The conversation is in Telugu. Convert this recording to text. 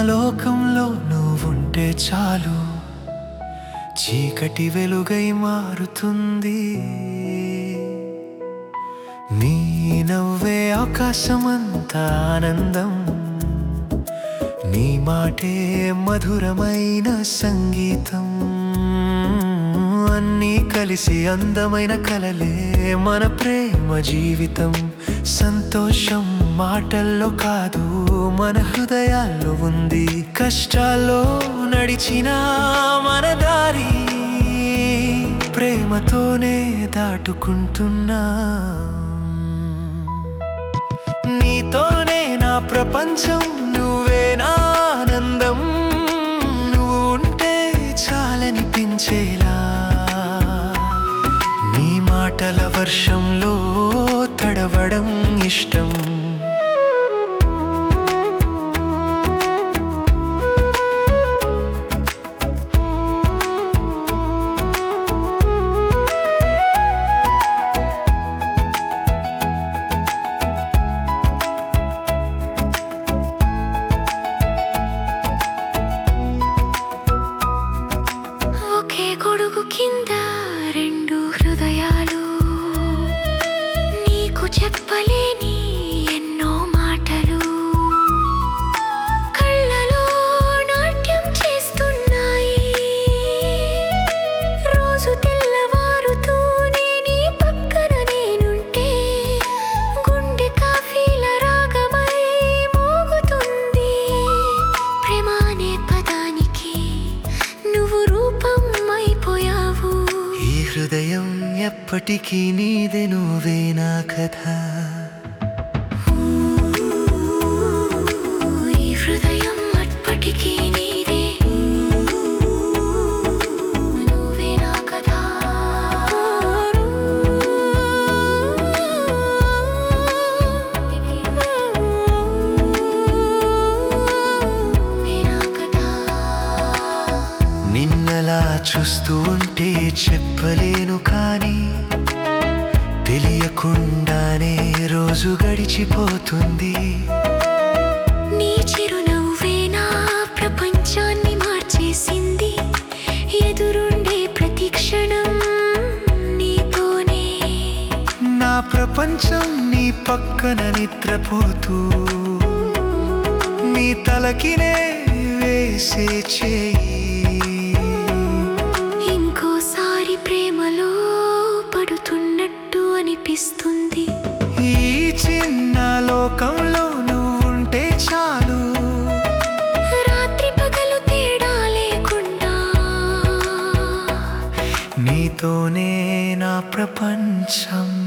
లోకంలో నువ్వుంటే చాలు చీకటి వెలుగై మారుతుంది నీ నవ్వే ఆకాశమంత ఆనందం నీ మాటే మధురమైన సంగీతం అన్నీ కలిసి అందమైన కలలే మన ప్రేమ జీవితం సంతోషం మాటల్లో కాదు మన హృదయాల్లో ఉంది కష్టాల్లో నడిచిన మన దారి ప్రేమతోనే దాటుకుంటున్నా నీతోనే నా ప్రపంచం నువ్వే నా ఆనందం నువ్వు ఉంటే చాలనిపించేలా నీ మాటల వర్షంలో తడవడం ఇష్టం ఒకే గొడుగు కింద రెండు హృదయాలు నీకు చెప్పలేని ఎన్నో మాటలు కళ్ళలో నాట్యం చేస్తున్నాయి రోజు తెల్లవారుతూనే నీ పక్కన నేనుంటే గుండె కాఫీల రాగమై మోగుతుంది ప్రేమ అనే పదానికి నువ్వు రూపం అయిపోయావు ఈ హృదయం ఎప్పటికీ నీదే నువ్వే నా కథ ఈ హృదయం అప్పటికీ నీదే నువ్వే నా కథ నువ్వే నా కథ నిన్నలా చూస్తూ ఉంటే చెప్పలేను కానీ తెలియకుండానే రోజు గడిచిపోతుంది నీ చిరునవ్వే నా ప్రపంచాన్ని మార్చేసింది ఎదురుండే ప్రతి క్షణం నీతోనే నా ప్రపంచం నీ పక్కన నిద్రపోతూ నీ తలకినే వేసే చేయి ఇంకోసారి ప్రేమలో పడుతున్నట్టు అనిపిస్తుంది ఈ చిన్న లోకంలో నువ్వుంటే చాలు రాత్రి పగలు తేడా లేకుండా నీతోనే నా ప్రపంచం